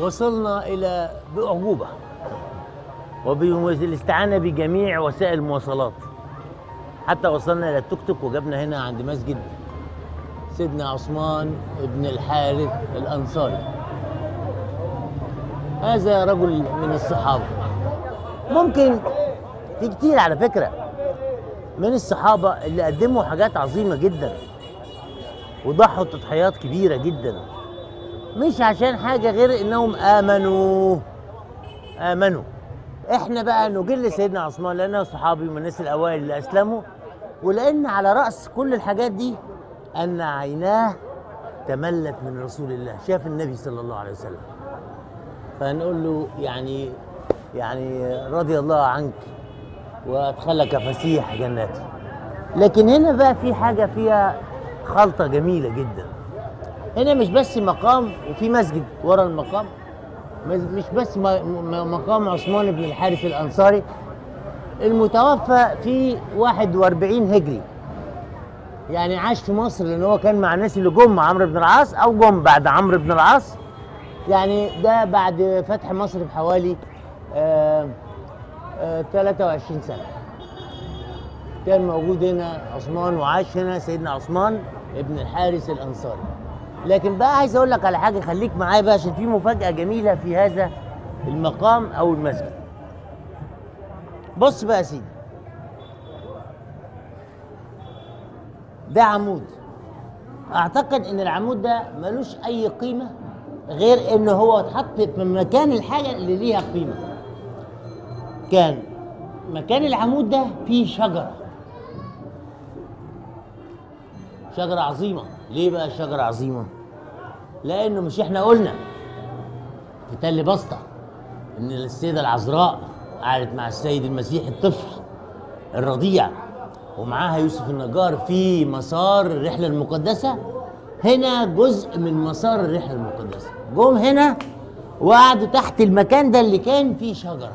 وصلنا إلى بأعجوبة وبالاستعانة بجميع وسائل المواصلات حتى وصلنا إلى التوك توك وجبنا هنا عند مسجد سيدنا عثمان بن الحارث الأنصاري هذا رجل من الصحابة ممكن في كتير على فكرة من الصحابة اللي قدموا حاجات عظيمة جدا وضحوا تضحيات كبيرة جدا مش عشان حاجة غير انهم امنوا امنوا احنا بقى نجل سيدنا عثمان لانه صحابي من الناس الاوائل اللي اسلموا ولان على راس كل الحاجات دي ان عيناه تملت من رسول الله شاف النبي صلى الله عليه وسلم فنقول له يعني يعني رضي الله عنك وادخلك فسيح جناته لكن هنا بقى في حاجه فيها خلطه جميله جدا هنا مش بس مقام وفي مسجد ورا المقام مش بس مقام عثمان بن الحارث الانصاري المتوفى في 41 هجري يعني عاش في مصر لان هو كان مع الناس اللي جم مع عمرو بن العاص او جم بعد عمرو بن العاص يعني ده بعد فتح مصر بحوالي آه آه 23 سنه كان موجود هنا عثمان وعاش هنا سيدنا عثمان ابن الحارث الانصاري لكن بقى عايز اقول لك على حاجه خليك معايا بقى عشان في مفاجاه جميله في هذا المقام او المسجد بص بقى يا سيدي ده عمود اعتقد ان العمود ده ملوش اي قيمه غير ان هو اتحط في مكان الحاجه اللي ليها قيمه كان مكان العمود ده فيه شجره شجره عظيمه ليه بقى شجره عظيمه لانه مش احنا قلنا في تل بسطه ان السيده العذراء قعدت مع السيد المسيح الطفل الرضيع ومعاها يوسف النجار في مسار الرحله المقدسه هنا جزء من مسار الرحله المقدسه جم هنا وقعدوا تحت المكان ده اللي كان فيه شجره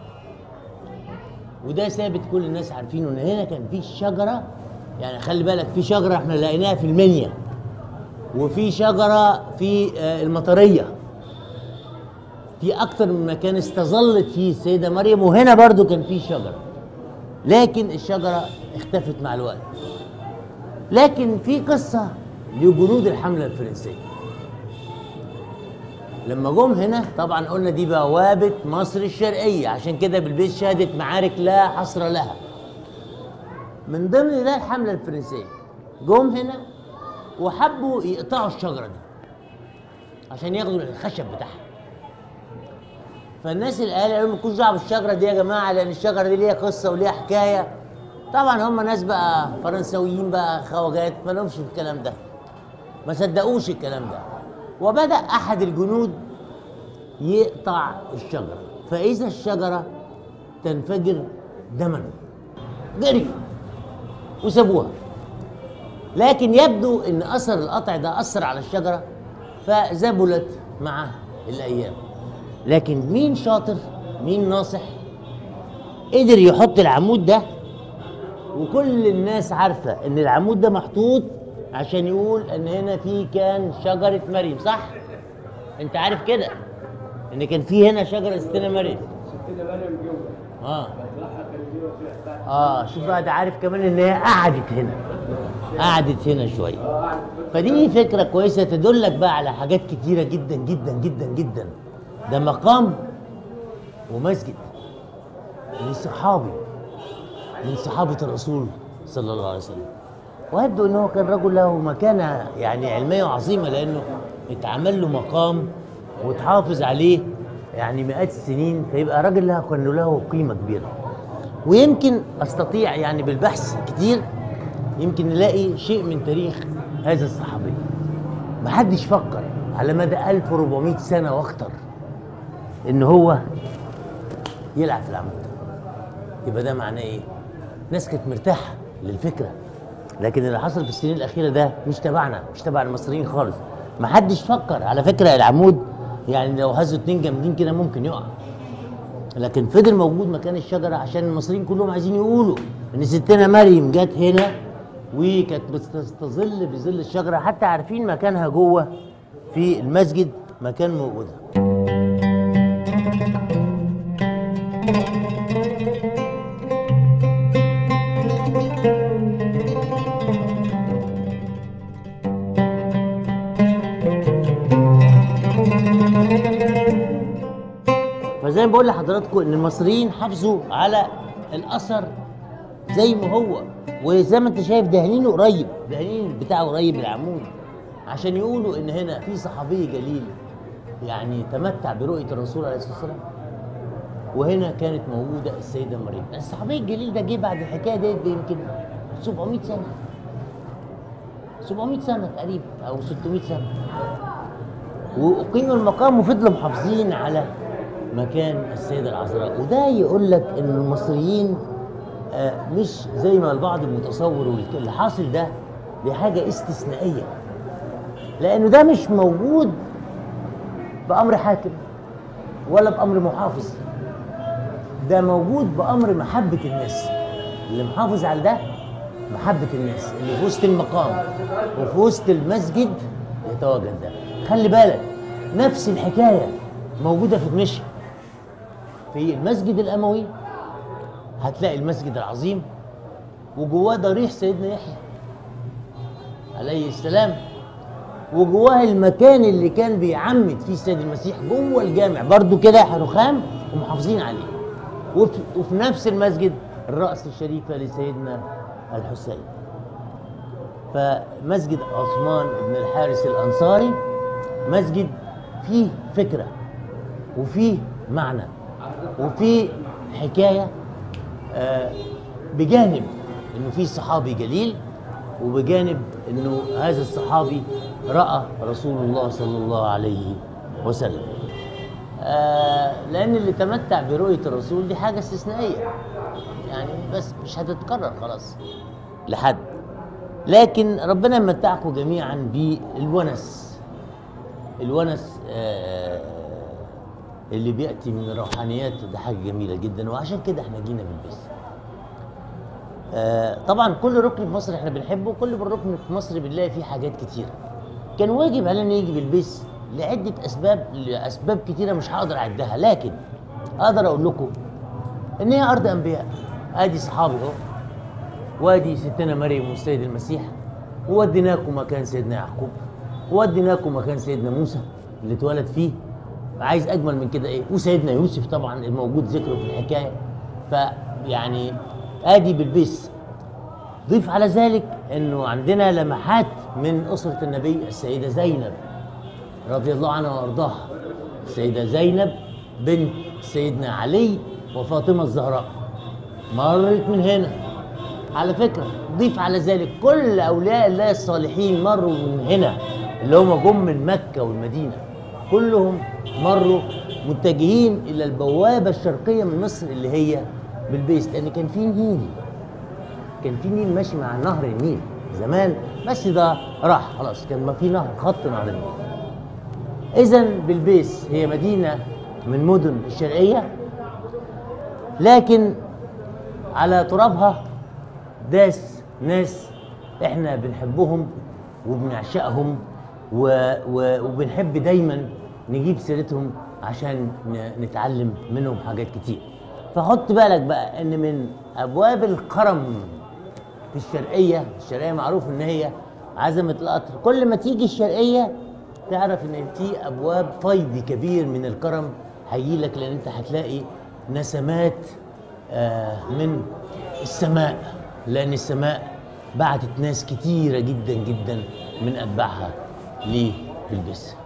وده ثابت كل الناس عارفينه ان هنا كان فيه شجره يعني خلي بالك في شجره احنا لقيناها في المنيا وفي شجره في المطريه في اكتر من مكان استظلت فيه السيده مريم وهنا برضو كان في شجره لكن الشجره اختفت مع الوقت لكن في قصه لجنود الحمله الفرنسيه لما جم هنا طبعا قلنا دي بوابه مصر الشرقيه عشان كده بالبيت شهدت معارك لا حصر لها من ضمن ده الحمله الفرنسيه جم هنا وحبوا يقطعوا الشجره دي عشان ياخدوا الخشب بتاعها فالناس اللي قالوا ما تكونش دعوه بالشجره دي يا جماعه لان الشجره دي ليها قصه وليها حكايه طبعا هم ناس بقى فرنساويين بقى خواجات ما لهمش في الكلام ده ما صدقوش الكلام ده وبدا احد الجنود يقطع الشجره فاذا الشجره تنفجر دما جري وسابوها لكن يبدو ان اثر القطع ده اثر على الشجره فذبلت مع الايام لكن مين شاطر مين ناصح قدر يحط العمود ده وكل الناس عارفه ان العمود ده محطوط عشان يقول ان هنا في كان شجره مريم صح انت عارف كده ان كان في هنا شجره ستنا مريم ستنا مريم جوه اه راحه كان جوه فيها بتاع اه شوف بقى ده عارف كمان ان هي قعدت هنا قعدت هنا شويه اه قاعد فدي فكرة كويسة تدلك بقى على حاجات كتيرة جدا جدا جدا جدا ده مقام ومسجد لصحابي من صحابة الرسول صلى الله عليه وسلم ويبدو ان هو كان رجل له مكانة يعني علمية عظيمة لانه اتعمل له مقام وتحافظ عليه يعني مئات السنين فيبقى راجل له كان له قيمة كبيرة ويمكن استطيع يعني بالبحث كتير يمكن نلاقي شيء من تاريخ هذا الصحابي محدش فكر على مدى 1400 سنة واكتر ان هو يلعب في العمود ده يبقى ده معناه ايه؟ ناس كانت مرتاحة للفكرة لكن اللي حصل في السنين الأخيرة ده مش تبعنا مش تبع المصريين خالص محدش فكر على فكرة العمود يعني لو هزوا اتنين جامدين كده ممكن يقع لكن فضل موجود مكان الشجره عشان المصريين كلهم عايزين يقولوا ان ستنا مريم جت هنا وكانت بتستظل بظل الشجره حتى عارفين مكانها جوه في المسجد مكان موجوده بقول لحضراتكم ان المصريين حافظوا على الاثر زي ما هو وزي ما انت شايف دهنينه قريب دهنين بتاعه قريب العمود عشان يقولوا ان هنا في صحابي جليل يعني تمتع برؤيه الرسول عليه الصلاه والسلام وهنا كانت موجوده السيده مريم الصحابي الجليل ده جه بعد الحكايه ديت يمكن 700 سنه 700 سنه تقريبا او 600 سنه واقيموا المقام وفضلوا محافظين على مكان السيده العذراء وده يقول لك ان المصريين آه، مش زي ما البعض متصور والك- اللي حاصل ده دي حاجه استثنائيه لانه ده مش موجود بامر حاكم ولا بامر محافظ ده موجود بامر محبه الناس اللي محافظ على ده محبه الناس اللي في وسط المقام وفي وسط المسجد يتواجد ده خلي بالك نفس الحكايه موجوده في دمشق في المسجد الاموي هتلاقي المسجد العظيم وجواه ضريح سيدنا يحيى عليه السلام وجواه المكان اللي كان بيعمد فيه السيد المسيح جوه الجامع برضو كده رخام ومحافظين عليه وفي, وفي نفس المسجد الرأس الشريفة لسيدنا الحسين فمسجد عثمان بن الحارث الأنصاري مسجد فيه فكرة وفيه معنى وفيه حكاية آه، بجانب انه في صحابي جليل وبجانب انه هذا الصحابي راى رسول الله صلى الله عليه وسلم آه، لان اللي تمتع برؤيه الرسول دي حاجه استثنائيه يعني بس مش هتتكرر خلاص لحد لكن ربنا يمتعكم جميعا بالونس الونس آه، اللي بياتي من الروحانيات ده حاجه جميله جدا وعشان كده احنا جينا بالبس آه، طبعا كل ركن في مصر احنا بنحبه وكل ركن في مصر بنلاقي فيه حاجات كتيره كان واجب علينا يجي بالبيس لعده اسباب لاسباب كتيره مش هقدر اعدها لكن اقدر اقول لكم ان هي ارض انبياء ادي صحابي اهو وادي ستنا مريم والسيد المسيح ووديناكم مكان سيدنا يعقوب ووديناكم مكان سيدنا موسى اللي اتولد فيه عايز اجمل من كده ايه وسيدنا يوسف طبعا الموجود ذكره في الحكايه فيعني ادي بالبيس ضيف على ذلك انه عندنا لمحات من اسره النبي السيده زينب رضي الله عنها وارضاها السيده زينب بنت سيدنا علي وفاطمه الزهراء مرت من هنا على فكره ضيف على ذلك كل اولياء الله الصالحين مروا من هنا اللي هم جم من مكه والمدينه كلهم مروا متجهين الى البوابه الشرقيه من مصر اللي هي بالبيس لان كان في نيل كان في نيل ماشي مع نهر النيل زمان بس ده راح خلاص كان ما في نهر خط نهر النيل اذا بالبيس هي مدينه من مدن الشرقيه لكن على ترابها داس ناس احنا بنحبهم وبنعشقهم و... و... وبنحب دايما نجيب سيرتهم عشان ن... نتعلم منهم حاجات كتير فحط بالك بقى ان من ابواب الكرم في الشرقيه الشرقيه معروف ان هي عزمه القطر كل ما تيجي الشرقيه تعرف ان في ابواب فيض كبير من الكرم هيجي لك لان انت هتلاقي نسمات آه، من السماء لان السماء بعتت ناس كتيره جدا جدا من اتباعها لبلبس